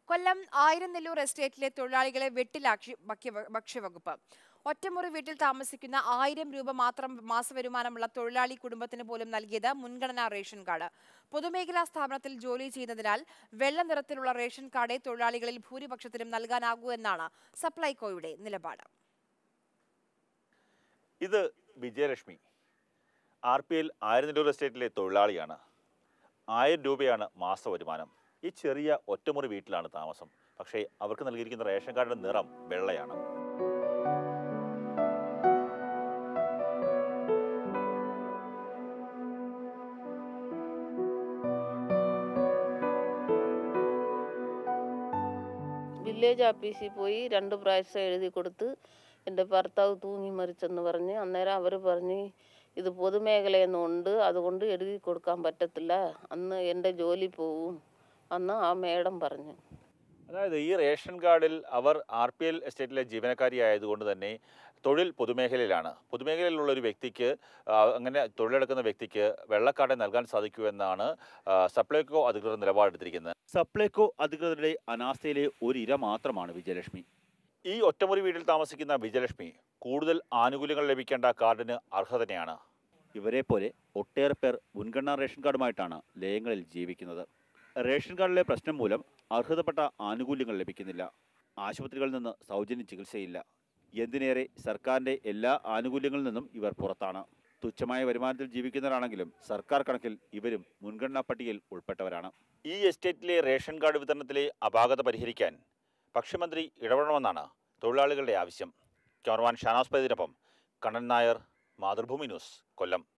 കൊല്ലം ആയിരനെല്ലൂർ എസ്റ്റേറ്റിലെ തൊഴിലാളികളെ വെട്ടിലാക്കി ഭക്ഷ്യ- ഭക്ഷ്യവകുപ്പ് ഒറ്റമുറി വീട്ടിൽ താമസിക്കുന്ന ആയിരം രൂപ മാത്രം മാസവരുമാനമുള്ള തൊഴിലാളി കുടുംബത്തിന് പോലും നൽകിയത് മുൻഗണനാ റേഷൻ കാർഡ് പൊതുമേഖലാ സ്ഥാപനത്തിൽ ജോലി ചെയ്യുന്നതിനാൽ വെള്ള നിറത്തിലുള്ള റേഷൻ കാർഡേ തൊഴിലാളികളിൽ ഭൂരിപക്ഷത്തിനും നൽകാനാകൂ എന്നാണ് സപ്ലൈകോയുടെ നിലപാട് ഇത് Vijayalakshmi R P L Ayiranellur എസ്റ്റേറ്റിലെ തൊഴിലാളിയാണ് ആയിരം രൂപയാണ് മാസ വരുമാനം ഈ ചെറിയ ഒറ്റമുറി വീട്ടിലാണ് താമസം പക്ഷേ അവർക്ക് നൽകിയിരിക്കുന്ന റേഷൻ കാർഡിന്റെ നിറം വെള്ളയാണ് വില്ലേജ് ഓഫീസിൽ പോയി രണ്ട് പ്രാവശ്യം എഴുതി കൊടുത്ത് എൻ്റെ ഭർത്താവ് തൂങ്ങി മരിച്ചെന്ന് പറഞ്ഞ് അന്നേരം അവർ പറഞ്ഞ് ഇത് പൊതുമേഖലയെന്നും ഉണ്ട് അതുകൊണ്ട് എഴുതി കൊടുക്കാൻ പറ്റത്തില്ല അന്ന് എൻ്റെ ജോലി പോവും അന്ന് ആ മേഡം പറഞ്ഞു അതായത് ഈ റേഷൻ കാർഡിൽ അവർ ആർ പി എൽ എസ്റ്റേറ്റിലെ ജീവനക്കാരി ആയതുകൊണ്ട് തന്നെ തൊഴിൽ പൊതുമേഖലയിലാണ് പൊതുമേഖലയിലുള്ള ഒരു വ്യക്തിക്ക് ആ, അങ്ങനെ തൊഴിലെടുക്കുന്ന വ്യക്തിക്ക് വെള്ളക്കാർഡ് നൽകാൻ സാധിക്കൂ എന്നാണ് ആ, സപ്ലൈകോ അധികൃതർ നിലപാടെടുത്തിരിക്കുന്നത് സപ്ലൈകോ അധികൃതരുടെ അനാസ്ഥയിലെ ഒരു ഇര മാത്രമാണ് വിജയലക്ഷ്മി ഈ ഒറ്റമുറി വീട്ടിൽ താമസിക്കുന്ന വിജയലക്ഷ്മി കൂടുതൽ ആനുകൂല്യങ്ങൾ ലഭിക്കേണ്ട കാർഡിന് അർഹതനെയാണ് ഇവരെ പോലെ ഒട്ടേറെ പേർ മുൻഗണനാ റേഷൻ കാർഡുമായിട്ടാണ് ലയങ്ങളിൽ ജീവിക്കുന്നത് റേഷൻ കാർഡിലെ പ്രശ്നം മൂലം അർഹതപ്പെട്ട ആനുകൂല്യങ്ങൾ ലഭിക്കുന്നില്ല ആശുപത്രികളിൽ നിന്ന് സൗജന്യ ചികിത്സയില്ല എന്തിനേറെ സർക്കാരിൻ്റെ എല്ലാ ആനുകൂല്യങ്ങളിൽ നിന്നും ഇവർ പുറത്താണ് തുച്ഛമായ വരുമാനത്തിൽ ജീവിക്കുന്നവരാണെങ്കിലും സർക്കാർ കണക്കിൽ ഇവരും മുൻഗണനാ പട്ടികയിൽ ഉൾപ്പെട്ടവരാണ് ഈ എസ്റ്റേറ്റിലെ റേഷൻ കാർഡ് വിതരണത്തിലെ അപാകത പരിഹരിക്കാൻ ഭക്ഷ്യമന്ത്രി ഇടപെടണമെന്നാണ് തൊഴിലാളികളുടെ ആവശ്യം ക്യാമറമാൻ ഷാനാസ് പൈതിനൊപ്പം കണ്ണൻ നായർ മാതൃഭൂമി ന്യൂസ് കൊല്ലം